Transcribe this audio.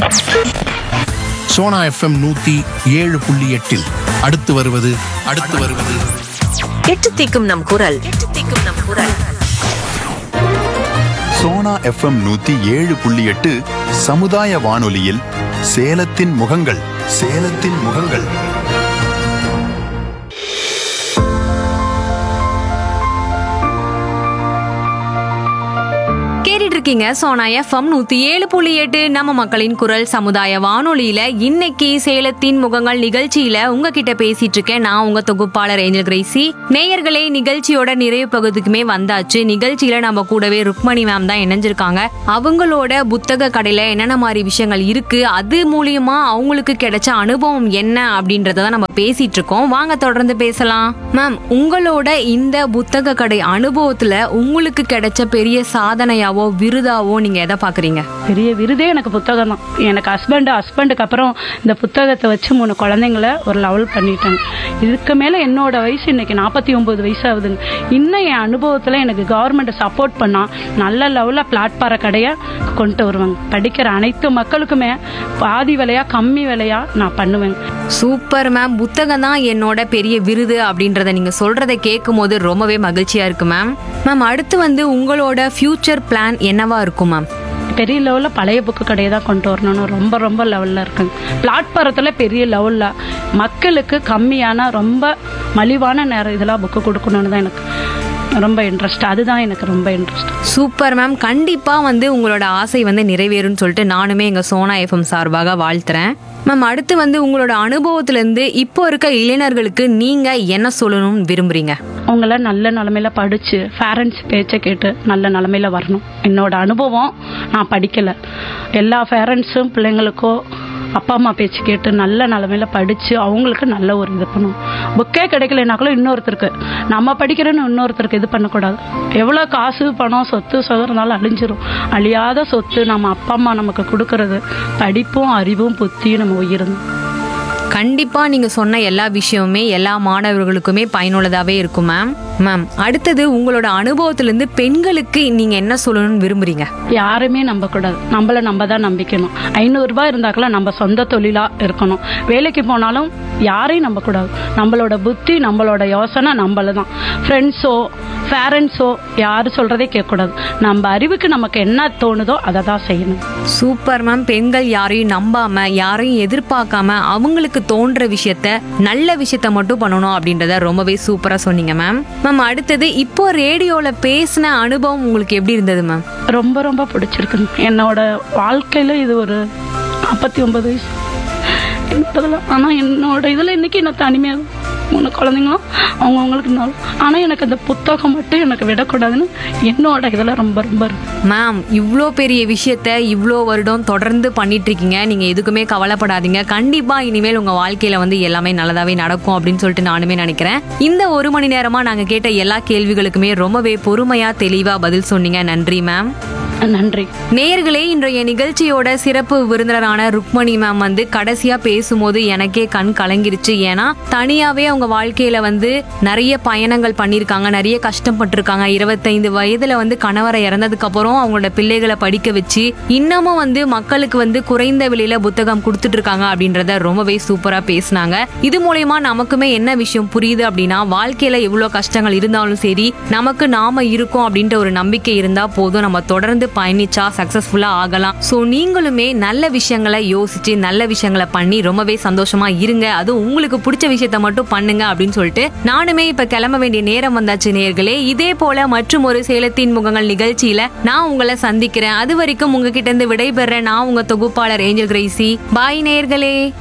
Sona FM நூத்தி ஏழு புள்ளி எட்டில் அடுத்து வருவது அடுத்து வருவது எட்டு தீக்கும் நம் குரல் எட்டு தீக்கும் நம் குரல் சோனா எஃப்எம் நூத்தி ஏழு புள்ளி எட்டு சமுதாய வானொலியில் சேலத்தின் முகங்கள் சேலத்தின் முகங்கள் கேட்டுட்டு இருக்கீங்க சோனா எஃப்எம் நூத்தி ஏழு புள்ளி எட்டு நம்ம மக்களின் குரல் சமுதாய வானொலியில இன்னைக்கு சேலத்தின் முகங்கள் நிகழ்ச்சியில உங்ககிட்ட பேசிட்டு இருக்கேன் நான் உங்க தொகுப்பாளர் ஏஞ்சல் கிரேசி நேயர்களே நிகழ்ச்சியோட நிறைவு பகுதிக்குமே வந்தாச்சு நிகழ்ச்சியில நம்ம கூடவே ருக்மணி மேம் தான் இணைஞ்சிருக்காங்க அவங்களோட புத்தக கடையில என்னென்ன மாதிரி விஷயங்கள் இருக்கு அது மூலியமா அவங்களுக்கு கிடைச்ச அனுபவம் என்ன அப்படின்றத தான் நம்ம பேசிட்டு இருக்கோம் வாங்க தொடர்ந்து பேசலாம் மேம் உங்களோட இந்த புத்தக கடை அனுபவத்துல உங்களுக்கு கிடைச்ச பெரிய சாதனையாவோ விருதாவோ நீங்க எதை பாக்குறீங்க பெரிய விருதே எனக்கு புத்தகம் தான் எனக்கு ஹஸ்பண்ட் ஹஸ்பண்டுக்கு அப்புறம் இந்த புத்தகத்தை வச்சு மூணு குழந்தைங்கள ஒரு லெவல் பண்ணிட்டேங்க இதுக்கு மேலே என்னோட வயசு இன்னைக்கு நாற்பத்தி ஒம்பது வயசு ஆகுதுங்க இன்னும் என் அனுபவத்தில் எனக்கு கவர்மெண்ட் சப்போர்ட் பண்ணால் நல்ல லெவலில் பிளாட்பார கடையை கொண்டு வருவாங்க படிக்கிற அனைத்து மக்களுக்குமே பாதி விலையா கம்மி விலையா நான் பண்ணுவேங்க சூப்பர் மேம் புத்தகம் தான் என்னோட பெரிய விருது அப்படின்றத நீங்க சொல்றதை கேட்கும் போது ரொம்பவே மகிழ்ச்சியா இருக்கு மேம் மேம் அடுத்து வந்து உங்களோட ஃபியூச்சர் பிளான் என்னவா இருக்கும் மேம் பெரிய லெவலில் பழைய புக்கு கடையை தான் கொண்டு வரணும்னு ரொம்ப ரொம்ப லெவலில் இருக்குங்க பிளாட்பாரத்தில் பெரிய லெவலில் மக்களுக்கு கம்மியான ரொம்ப மலிவான நேரம் இதெல்லாம் புக்கு கொடுக்கணும்னு தான் எனக்கு ரொம்ப இன்ட்ரெஸ்ட் அதுதான் எனக்கு ரொம்ப இன்ட்ரெஸ்ட் சூப்பர் மேம் கண்டிப்பா வந்து உங்களோட ஆசை வந்து நிறைவேறும்னு சொல்லிட்டு நானுமே எங்க சோனா எஃப்எம் சார்பாக வாழ்த்துறேன் மேம் அடுத்து வந்து உங்களோட அனுபவத்துல இருந்து இப்போ இருக்க இளைஞர்களுக்கு நீங்க என்ன சொல்லணும்னு விரும்புறீங்க அவங்கள நல்ல நிலமையில படிச்சு பேரண்ட்ஸ் பேச்சை கேட்டு நல்ல நிலமையில வரணும் என்னோட அனுபவம் நான் படிக்கல எல்லா பேரண்ட்ஸும் பிள்ளைங்களுக்கோ அப்பா அம்மா பேச்சு கேட்டு நல்ல நிலமையில படிச்சு அவங்களுக்கு நல்ல ஒரு இது பண்ணணும் புக்கே கிடைக்கலனாக்களும் இன்னொருத்தருக்கு நம்ம படிக்கிறேன்னு இன்னொருத்தருக்கு இது பண்ணக்கூடாது எவ்வளோ காசு பணம் சொத்து சொகம் இருந்தாலும் அழிஞ்சிரும் அழியாத சொத்து நம்ம அப்பா அம்மா நமக்கு கொடுக்கறது படிப்பும் அறிவும் புத்தியும் நம்ம உயிரும் கண்டிப்பா நீங்க சொன்ன எல்லா விஷயமுமே எல்லா மாணவர்களுக்குமே பயனுள்ளதாவே இருக்கும் மேம் மேம் அடுத்தது உங்களோட அனுபவத்துல இருந்து பெண்களுக்கு நீங்க என்ன சொல்லணும்னு விரும்புறீங்க யாருமே நம்பக்கூடாது நம்மள நம்ம தான் நம்பிக்கணும் ஐநூறுரூபா இருந்தாக்கெல்லாம் நம்ம சொந்த தொழிலா இருக்கணும் வேலைக்கு போனாலும் யாரையும் நம்பக்கூடாது நம்மளோட புத்தி நம்மளோட யோசனை நம்மள தான் ஃப்ரெண்ட்ஸோ பேரண்ட்ஸோ யாரு சொல்றதே கேட்கக்கூடாது நம்ம அறிவுக்கு நமக்கு என்ன தோணுதோ அதை தான் செய்யணும் சூப்பர் மேம் பெண்கள் யாரையும் நம்பாம யாரையும் எதிர்பார்க்காம அவங்களுக்கு தோன்ற விஷயத்த நல்ல விஷயத்த மட்டும் பண்ணணும் அப்படின்றத ரொம்பவே சூப்பரா சொன்னீங்க மேம் மேம் அடுத்தது இப்போ ரேடியோல பேசின அனுபவம் உங்களுக்கு எப்படி இருந்தது மேம் ரொம்ப ரொம்ப பிடிச்சிருக்குங்க என்னோட வாழ்க்கையில இது ஒரு நாற்பத்தி ஒன்பது வயசு என்னோடதுல ஆனால் என்னோட இதில் இன்னைக்கு என்ன தனிமையாக மூணு குழந்தைங்களும் அவங்கவுங்களுக்கு இருந்தாலும் ஆனால் எனக்கு அந்த புத்தகம் மட்டும் எனக்கு விடக்கூடாதுன்னு என்னோட இதில் ரொம்ப ரொம்ப இருக்கு மேம் இவ்வளோ பெரிய விஷயத்த இவ்வளோ வருடம் தொடர்ந்து பண்ணிட்டு இருக்கீங்க நீங்க எதுக்குமே கவலைப்படாதீங்க கண்டிப்பா இனிமேல் உங்க வாழ்க்கையில வந்து எல்லாமே நல்லதாவே நடக்கும் அப்படின்னு சொல்லிட்டு நானுமே நினைக்கிறேன் இந்த ஒரு மணி நேரமா நாங்க கேட்ட எல்லா கேள்விகளுக்குமே ரொம்பவே பொறுமையா தெளிவா பதில் சொன்னீங்க நன்றி மேம் நன்றி நேயர்களே இன்றைய நிகழ்ச்சியோட சிறப்பு விருந்தினரான ருக்மணி மேம் வந்து கடைசியா பேசும்போது எனக்கே கண் கலங்கிருச்சு ஏன்னா தனியாவே அவங்க வாழ்க்கையில வந்து நிறைய பயணங்கள் பண்ணியிருக்காங்க நிறைய கஷ்டப்பட்டிருக்காங்க இருபத்தைந்து வயதுல வந்து கணவரை இறந்ததுக்கு அப்புறம் அவங்களோட பிள்ளைகளை படிக்க வச்சு இன்னமும் வந்து மக்களுக்கு வந்து குறைந்த விலையில புத்தகம் கொடுத்துட்டு இருக்காங்க அப்படின்றத ரொம்பவே சூப்பரா பேசினாங்க இது மூலயமா நமக்குமே என்ன விஷயம் புரியுது அப்படின்னா வாழ்க்கையில எவ்வளவு கஷ்டங்கள் இருந்தாலும் சரி நமக்கு நாம இருக்கோம் அப்படின்ற ஒரு நம்பிக்கை இருந்தா போதும் நம்ம தொடர்ந்து பயணிச்சா சக்சஸ்ஃபுல்லா ஆகலாம் சோ நீங்களுமே நல்ல விஷயங்களை யோசிச்சு நல்ல விஷயங்களை பண்ணி ரொம்பவே சந்தோஷமா இருங்க அதுவும் உங்களுக்கு பிடிச்ச விஷயத்த மட்டும் பண்ணுங்க அப்படின்னு சொல்லிட்டு நானுமே இப்ப கிளம்ப வேண்டிய நேரம் வந்தாச்சு நேர்களே இதே போல மற்றும் ஒரு சேலத்தின் முகங்கள் நிகழ்ச்சியில நான் உங்களை சந்திக்கிறேன் அது வரைக்கும் உங்ககிட்ட இருந்து விடைபெறேன் நான் உங்க தொகுப்பாளர் ஏஞ்சல் கிரேசி பாய் நேர்களே